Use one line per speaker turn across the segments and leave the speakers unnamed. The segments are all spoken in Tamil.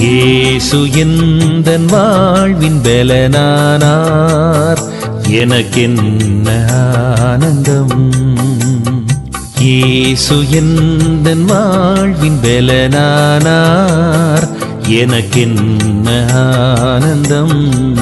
இயேசு எந்தன் வாழ்வின் பலனானார் எனக்கென்ன ஆனந்தம் இயேசு எந்தன் வாழ்வின் பலனானார் எனக்கென்ன ஆனந்தம்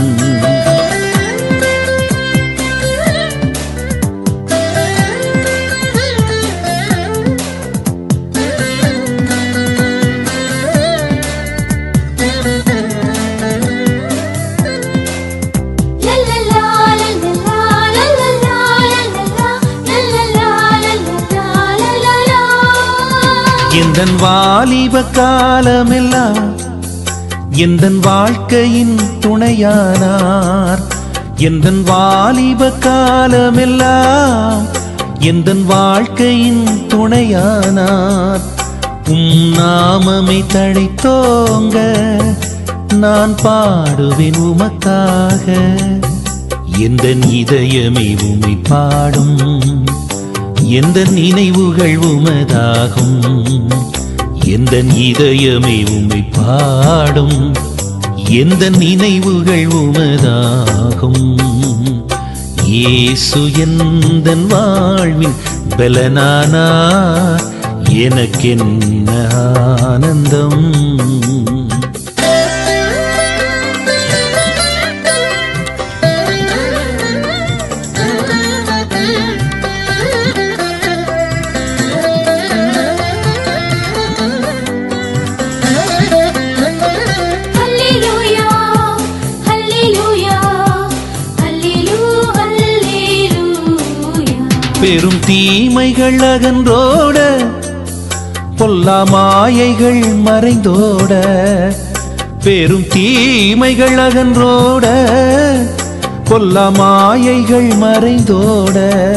எந்தன் வாலிப காலமெல்லாம் எந்தன் வாழ்க்கையின் துணையானார் எந்தன் வாலிப காலமெல்லாம் எந்தன் வாழ்க்கையின் துணையானார் உம் நாமமை தழைத்தோங்க நான் பாடுவேன் உமக்காக எந்தன் இதயமே உமை பாடும் எந்த நினைவுகள் உமதாகும் எந்த இதயமே உமை பாடும் எந்த நினைவுகள் உமதாகும் இயேசு எந்தன் வாழ்வின் பலனானா எனக்கென்ன ஆனந்தம்
ஹல்லேலூயா ஹல்லேலூயா ஹல்லேலூ ஹல்லேலூயா
பெரும் தீமைகள் அகன்றோட பொல்லா மாயைகள் மறைந்தோட பெரும் தீமைகள் அகன்றோட பொல்லா மாயைகள் மறைந்தோட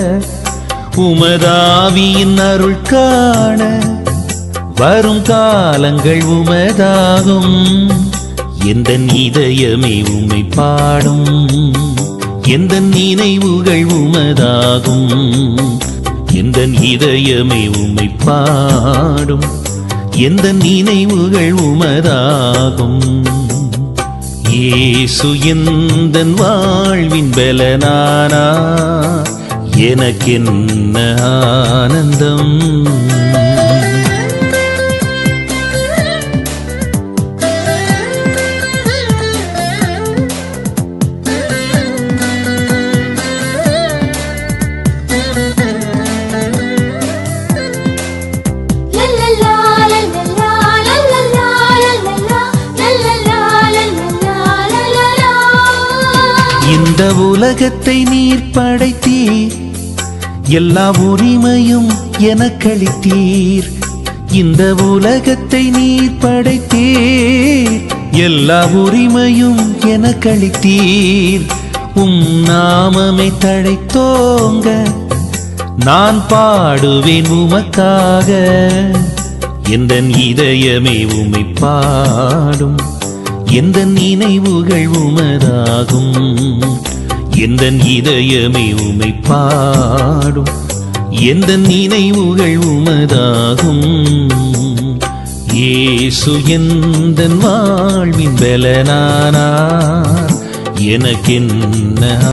உமதாவியின் அருள் காண வரும் காலங்கள் உமதாகும் எந்த இதயமே உமை பாடும் எந்த நினைவுகள் உமதாகும் எந்த இதயமே உமை பாடும் எந்த நினைவுகள் உமதாகும் இயேசு எந்தன் வாழ்வின் பலனானா எனக்கென்ன ஆனந்தம்
லல்லலா லல்லலா லல்லலா லல்லலா லல்லலா லல்லலா லல்லலா
இந்த உலகத்தை நீர் படைத்தீர் எல்லா உரிமையும் எனக்களித்தீர் இந்த உலகத்தை நீர் படைத்தீர் எல்லா உரிமையும் எனக்களித்தீர் உம் நாமமை தழைத்தோங்க நான் பாடுவேன் உமக்காக எந்த இதயமே உமை பாடும் எந்த நினைவுகள் உமதாகும் எந்த இதயமே உமை பாடும் எந்த நினைவுகள் உமதாகும் இயேசு எந்தன் வாழ்வின் பலனானா எனக்கென்ன